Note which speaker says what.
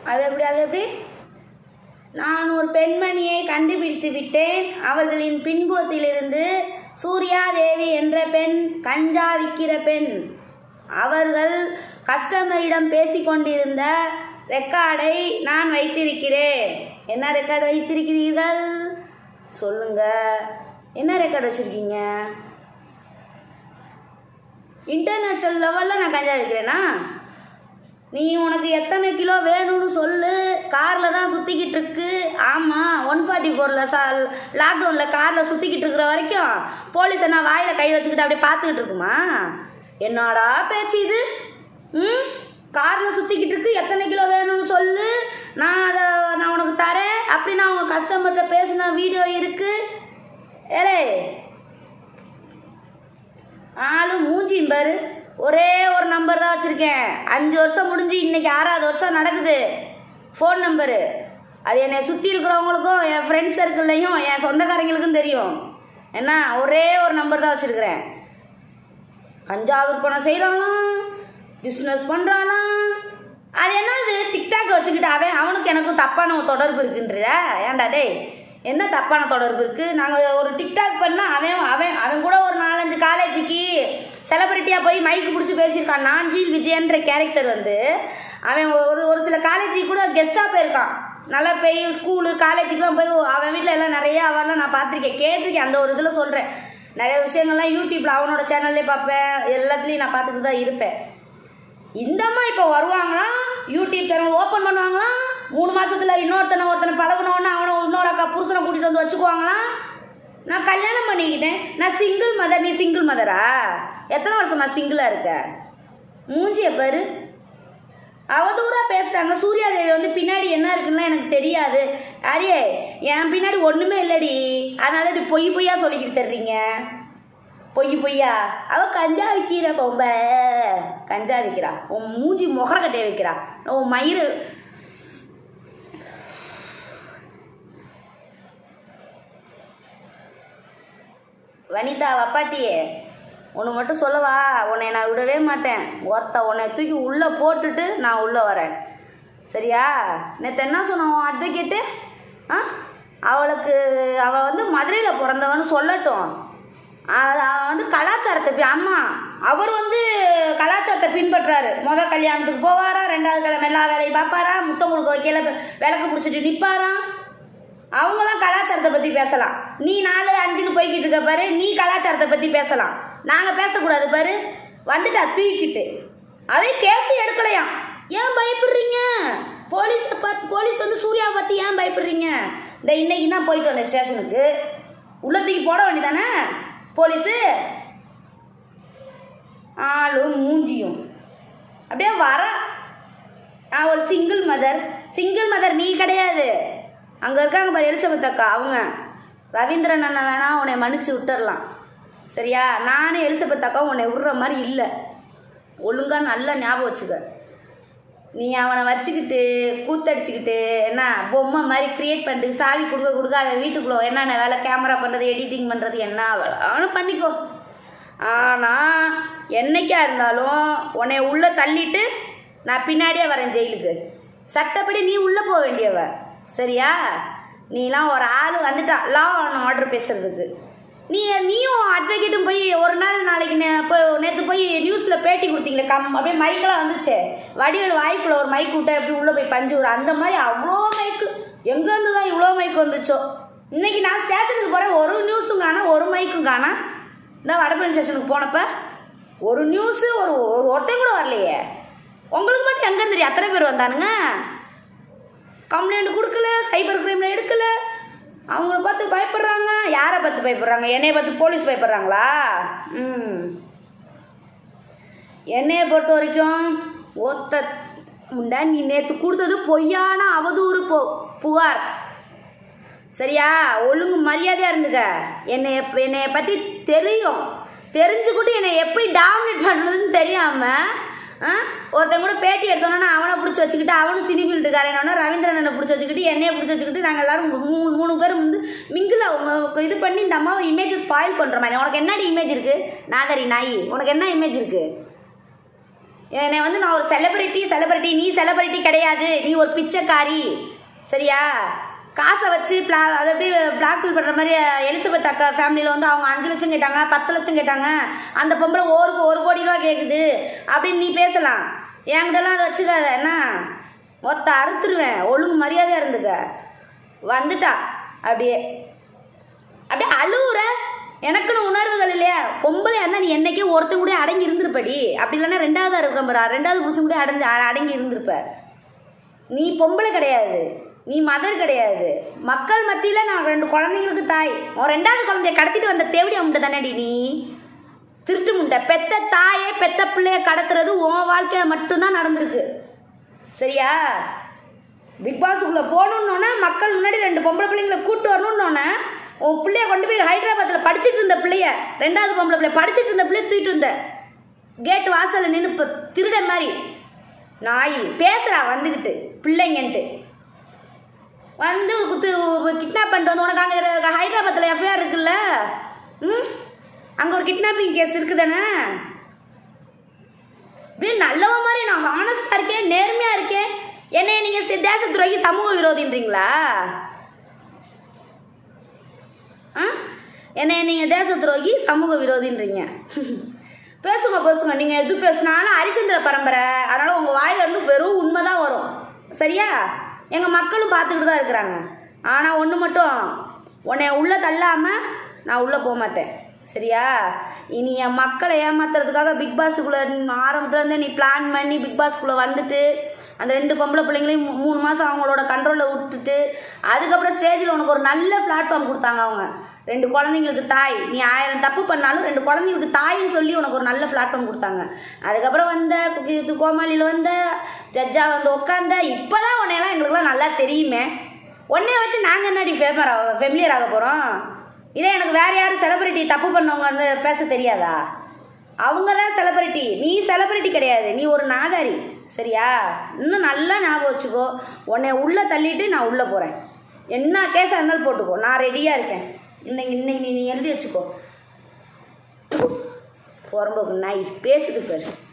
Speaker 1: அது எப்படி அது எப்படி நான் ஒரு பெண்மணியை கண்டுபிடித்து விட்டேன் அவர்களின் பின்புலத்திலிருந்து சூர்யா தேவி என்ற பெண் கஞ்சா விற்கிற பெண் அவர்கள் கஸ்டமரிடம் பேசிக்கொண்டிருந்த ரெக்கார்டை நான் வைத்திருக்கிறேன் என்ன ரெக்கார்டு வைத்திருக்கிறீர்கள் சொல்லுங்க என்ன ரெக்கார்டு வச்சிருக்கீங்க இன்டர்நேஷ்னல் லெவலில் நான் கஞ்சா விற்கிறேனா நீ உனக்கு எத்தனை கிலோ வேணும்னு சொல்லு காரில் தான் சுற்றிக்கிட்டு இருக்கு ஆமாம் ஒன் ஃபார்ட்டி ஃபோரில் சா லாக்டவுனில் காரில் சுற்றிக்கிட்டு இருக்கிற வரைக்கும் போலீஸ் என்ன வாயில் கை வச்சுக்கிட்டு அப்படியே பார்த்துக்கிட்டு இருக்குமா என்னடா பேச்சு இது ம் காரில் சுற்றிக்கிட்டு இருக்கு எத்தனை கிலோ வேணும்னு சொல்லு நான் அதை நான் உனக்கு தரேன் அப்படி நான் உங்கள் கஸ்டமர்கிட்ட பேசின வீடியோ இருக்கு ஏலே ஆளு மூஞ்சியும் பாரு ஒரே ஒரு நம்பர் தான் வச்சுருக்கேன் அஞ்சு வருஷம் முடிஞ்சு இன்னைக்கு ஆறாவது வருஷம் நடக்குது ஃபோன் நம்பரு அது என்னை சுற்றி இருக்கிறவங்களுக்கும் என் ஃப்ரெண்ட்ஸ் சர்க்கிள்லையும் என் சொந்தக்காரங்களுக்கும் தெரியும் என்ன ஒரே ஒரு நம்பர் தான் வச்சுருக்கிறேன் கஞ்சா விற்பனை செய்கிறாங்களாம் பிஸ்னஸ் பண்ணுறாங்களாம் அது என்னது டிக்டாக் வச்சுக்கிட்டு அவன் அவனுக்கு எனக்கும் தப்பான ஒரு தொடர்பு இருக்குன்ற ஏன்டா டேய் என்ன தப்பான தொடர்பு இருக்குது நாங்கள் ஒரு டிக்டாக் பண்ணால் அவன் அவன் அவன் கூட ஒரு நாலஞ்சு காலேஜுக்கு செலிபிரிட்டியாக போய் மைக்கு பிடிச்சி பேசியிருக்கான் நாஞ்சில் விஜயன்ற கேரக்டர் வந்து அவன் ஒரு ஒரு சில காலேஜுக்கு கூட கெஸ்ட்டாக போயிருக்கான் நல்லா போய் ஸ்கூலு காலேஜுக்குலாம் போய் அவன் வீட்டில் எல்லாம் நிறைய அவன்லாம் நான் பார்த்துருக்கேன் கேட்டிருக்கேன் அந்த ஒரு இதில் சொல்கிறேன் நிறைய விஷயங்கள்லாம் யூடியூப்பில் அவனோட சேனல்லே பார்ப்பேன் எல்லாத்துலேயும் நான் பார்த்துட்டு தான் இருப்பேன் இந்த அம்மா இப்போ வருவாங்களாம் யூடியூப் சேனல் ஓப்பன் பண்ணுவாங்களாம் மூணு மாசத்துல இன்னொருத்தனை ஒருத்தனை பழகுனோன்னு அவனை இன்னொரு அக்கா புருஷனை கூட்டிட்டு வந்து வச்சுக்குவாங்களாம் நான் கல்யாணம் பண்ணிக்கிட்டேன் நான் சிங்கிள் மதர் நீ சிங்கிள் மதரா எத்தனை வருஷம் நான் சிங்கிளாக இருக்க மூஞ்சிய பாரு அவதூறா பேசுறாங்க சூர்யாதேவி வந்து பின்னாடி என்ன இருக்குன்னு எனக்கு தெரியாது அரியே என் பின்னாடி ஒண்ணுமே இல்லடி அதனால இப்படி பொய் பொய்யா சொல்லிக்கிட்டு தர்றீங்க பொய் பொய்யா அவ கஞ்சா விற்கிற பொம்ப கஞ்சா விற்கிறா உன் மூஞ்சி முகர கட்டைய வைக்கிறா உன் மயிறு வனிதா வப்பாட்டியே ஒன்று மட்டும் சொல்லவா உன்னை நான் விடவே மாட்டேன் ஒத்த உன்னை தூக்கி உள்ளே போட்டுட்டு நான் உள்ளே வரேன் சரியா நேற்று என்ன சொன்னோம் அட்வொகேட்டு ஆ அவளுக்கு அவள் வந்து மதுரையில் பிறந்தவன்னு சொல்லட்டும் அது அவன் வந்து கலாச்சாரத்தை பி- அம்மா அவர் வந்து கலாச்சாரத்தை பின்பற்றுறாரு முத கல்யாணத்துக்கு போவாரா ரெண்டாவது கல்யாணம் எல்லா வேலையும் பார்ப்பாரா முத்தம் கொடுக்க வைக்கல விளக்கு பிடிச்சிட்டு நிற்பாராம் அவங்களாம் கலாச்சாரத்தை பற்றி பேசலாம் நீ நாலு அஞ்சுன்னு போய்கிட்டு இருக்க பாரு நீ கலாச்சாரத்தை பற்றி பேசலாம் நாங்கள் பேசக்கூடாது பாரு வந்துட்டா தூக்கிட்டு அதே கேஸ் எடுக்கலையாம் ஏன் பயப்படுறீங்க போலீஸை பார்த்து போலீஸ் வந்து சூர்யாவை பற்றி ஏன் பயப்படுறீங்க இந்த இன்னைக்கு தான் போயிட்டு வந்தேன் ஸ்டேஷனுக்கு உள்ள தூக்கி போட வேண்டியதானே போலீஸு ஆளும் மூஞ்சியும் அப்படியே வர நான் ஒரு சிங்கிள் மதர் சிங்கிள் மதர் நீ கிடையாது அங்கே இருக்காங்க பாரு எலிசபெத் அக்கா அவங்க ரவீந்திரன் அண்ணன் வேணா உன்னை மன்னிச்சு விட்டுறலாம் சரியா நானே எலிசபெத் அக்கா உன்னை விடுற மாதிரி இல்லை ஒழுங்காக நல்லா ஞாபகம் வச்சுக்க நீ அவனை வச்சுக்கிட்டு கூத்தடிச்சுக்கிட்டு என்ன பொம்மை மாதிரி கிரியேட் பண்ணிட்டு சாவி கொடுக்க கொடுக்க அவன் வீட்டுக்குள்ளே என்னென்ன வேலை கேமரா பண்ணுறது எடிட்டிங் பண்ணுறது என்ன வேலை அவனை பண்ணிக்கோ ஆனால் என்னைக்கா இருந்தாலும் உன்னை உள்ளே தள்ளிட்டு நான் பின்னாடியே வரேன் ஜெயிலுக்கு சட்டப்படி நீ உள்ளே போக வேண்டியவ சரியா நீலாம் ஒரு ஆள் வந்துட்டா லா ஆன் ஆர்டர் பேசுறதுக்கு நீ நீயும் அட்வொகேட்டும் போய் ஒரு நாள் நாளைக்கு நே- இப்போ நேற்று போய் நியூஸில் பேட்டி கொடுத்தீங்களே கம் அப்படியே மைக்கெல்லாம் வந்துச்சே வடிவேல் வாய்க்குள்ள ஒரு மைக் விட்டா எப்படி உள்ளே போய் பஞ்சு விடும் அந்த மாதிரி அவ்வளோ மைக்கு எங்கேருந்து தான் இவ்வளோ மைக் வந்துச்சோ இன்னைக்கு நான் ஸ்டேஷனுக்கு போகிறேன் ஒரு நியூஸும் காணா ஒரு மைக்கும் காணா இந்த வடபழனி ஸ்டேஷனுக்கு போனப்ப ஒரு நியூஸு ஒரு ஒரு- ஒருத்தன் கூட வரலையே உங்களுக்கு மட்டும் எங்கே தெரியும் அத்தனை பேர் வந்தானுங்க கம்ப்ளைண்ட் கொடுக்கல சைபர் கிரைமில் எடுக்கல அவங்கள பார்த்து பயப்படுறாங்க யாரை பார்த்து பயப்படுறாங்க என்னைய பார்த்து போலீஸ் பயப்படுறாங்களா ம் என்னைய பொறுத்த வரைக்கும் ஒத்த முண்டா நீ நேற்று கொடுத்தது பொய்யான அவதூறு போ புகார் சரியா ஒழுங்கு மரியாதையாக இருந்துக்க என்னை எப்- என்னைய பற்றி தெரியும் தெரிஞ்சுக்கிட்டு என்னை எப்படி டாமினேட் பண்ணுறதுன்னு தெரியாமல் ஆ ஒருத்தன் கூட பேட்டி எடுத்தோன்னா அவனை பிடிச்சி வச்சுக்கிட்டு அவனும் சினி ஃபீல்டுக்காரனோட ரவீந்திரனை பிடிச்சி வச்சுக்கிட்டு என்னைய பிடிச்சி வச்சுக்கிட்டு நாங்கள் எல்லாரும் மூணு மூணு பேரும் வந்து மிங்கில் அவங்க இது பண்ணி இந்த அம்மாவை இமேஜ் ஸ்பாயில் பண்ணுற மாதிரி உனக்கு என்னடி இமேஜ் இருக்குது நாதரி நாய் உனக்கு என்ன இமேஜ் இருக்குது என்னை வந்து நான் ஒரு செலிபிரிட்டி செலிபிரிட்டி நீ செலிபிரிட்டி கிடையாது நீ ஒரு பிச்சைக்காரி சரியா காசை வச்சு பிளா அதை எப்படி பிளாக்மெயில் பண்ணுற மாதிரி எலிசபெத் அக்கா ஃபேமிலியில் வந்து அவங்க அஞ்சு லட்சம் கேட்டாங்க பத்து லட்சம் கேட்டாங்க அந்த பொம்பளை ஒரு ஒரு கோடி ரூபா கேட்குது அப்படின்னு நீ பேசலாம் என்கிட்டலாம் அதை வச்சுக்காத என்ன மொத்த அறுத்துருவேன் ஒழுங்கு மரியாதையாக இருந்துக்க வந்துட்டா அப்படியே அப்படியே அழுவுற எனக்குன்னு உணர்வுகள் இல்லையா பொம்பளை இருந்தால் நீ என்னைக்கே ஒருத்தன் கூட அடங்கி இருந்திருப்படி அப்படி இல்லைன்னா ரெண்டாவது இருக்க பாரு ரெண்டாவது புருஷன் கூட அடங்கி அடங்கி இருந்திருப்ப நீ பொம்பளை கிடையாது நீ மதர் கிடையாது மக்கள் மத்தியில் நான் ரெண்டு குழந்தைங்களுக்கு தாய் உன் ரெண்டாவது குழந்தைய கடத்திட்டு வந்த தேவடி அவன்கிட்ட தானடி நீ திருட்டு முண்டை பெத்த தாயே பெத்த பிள்ளைய கடத்துறது உன் வாழ்க்கையில மட்டும்தான் நடந்திருக்கு சரியா பிக் பாஸுக்குள்ளே போகணுன்னொன்னே மக்கள் முன்னாடி ரெண்டு பொம்பளை பிள்ளைங்களை கூட்டு வரணுன்னொன்னே உன் பிள்ளைய கொண்டு போய் ஹைதராபாத்தில் படிச்சுட்டு இருந்த பிள்ளைய ரெண்டாவது பொம்பளை பிள்ளைய படிச்சுட்டு இருந்த பிள்ளைய தூக்கிட்டு வந்த கேட் வாசலில் நின்று இப்போ திருட மாதிரி நாய் பேசுகிறா வந்துக்கிட்டு பிள்ளைங்கன்ட்டு வந்து குத்து கிட்னாப் பண்ணிட்டு வந்து உனக்கு அங்கே ஹைதராபாத்தில் எஃப்ஐஆர் இருக்குல்ல ம் அங்கே ஒரு கிட்னாப்பிங் கேஸ் இருக்குதானே அப்படியே நல்லவ மாதிரி நான் ஹானஸ்டாக இருக்கேன் நேர்மையாக இருக்கேன் என்னைய நீங்கள் தேச துரோகி சமூக விரோதின்றீங்களா ஆ என்னைய நீங்கள் தேச துரோகி சமூக விரோதின்றீங்க பேசுங்க பேசுங்க நீங்கள் எது பேசுனாலும் ஹரிச்சந்திர பரம்பரை அதனால் உங்கள் வாயிலிருந்து வெறும் உண்மை தான் வரும் சரியா எங்கள் மக்களும் பார்த்துக்கிட்டு தான் இருக்கிறாங்க ஆனால் ஒன்று மட்டும் உன்னை உள்ளே தள்ளாமல் நான் உள்ளே போக மாட்டேன் சரியா இனி என் மக்களை ஏமாத்துறதுக்காக பிக் பாஸுக்குள்ளே ஆரம்பத்துலேருந்தே நீ பிளான் பண்ணி பிக் பாஸ்க்குள்ளே வந்துட்டு அந்த ரெண்டு பொம்பளை பிள்ளைங்களையும் மூ- மூணு மாதம் அவங்களோட கண்ட்ரோலில் விட்டுட்டு அதுக்கப்புறம் ஸ்டேஜில் உனக்கு ஒரு நல்ல பிளாட்ஃபார்ம் கொடுத்தாங்க அவங்க ரெண்டு குழந்தைங்களுக்கு தாய் நீ ஆயிரம் தப்பு பண்ணாலும் ரெண்டு குழந்தைங்களுக்கு தாயின்னு சொல்லி உனக்கு ஒரு நல்ல பிளாட்ஃபார்ம் கொடுத்தாங்க அதுக்கப்புறம் வந்த குக்கி வித்து கோமாளியில் வந்த ஜட்ஜா வந்து உட்காந்த இப்போ தான் உன்னையெல்லாம் எங்களுக்குலாம் நல்லா தெரியுமே உன்னைய வச்சு நாங்கள் என்னடி ஃபேமர் ஆக ஃபெமிலியர் ஆக போகிறோம் இதே எனக்கு வேற யாரும் செலிபிரிட்டி தப்பு பண்ணவங்க வந்து பேச தெரியாதா அவங்க தான் செலிபிரிட்டி நீ செலிபிரிட்டி கிடையாது நீ ஒரு நாதாரி சரியா இன்னும் நல்லா ஞாபகம் வச்சுக்கோ உன்னை உள்ளே தள்ளிட்டு நான் உள்ளே போகிறேன் என்ன கேஸாக இருந்தாலும் போட்டுக்கோ நான் ரெடியாக இருக்கேன் இன்னைக்கு இன்னைக்கு நீ நீ எழுதி வச்சுக்கோ புறம்போக்கு நாய் பேசிட்டு பாரு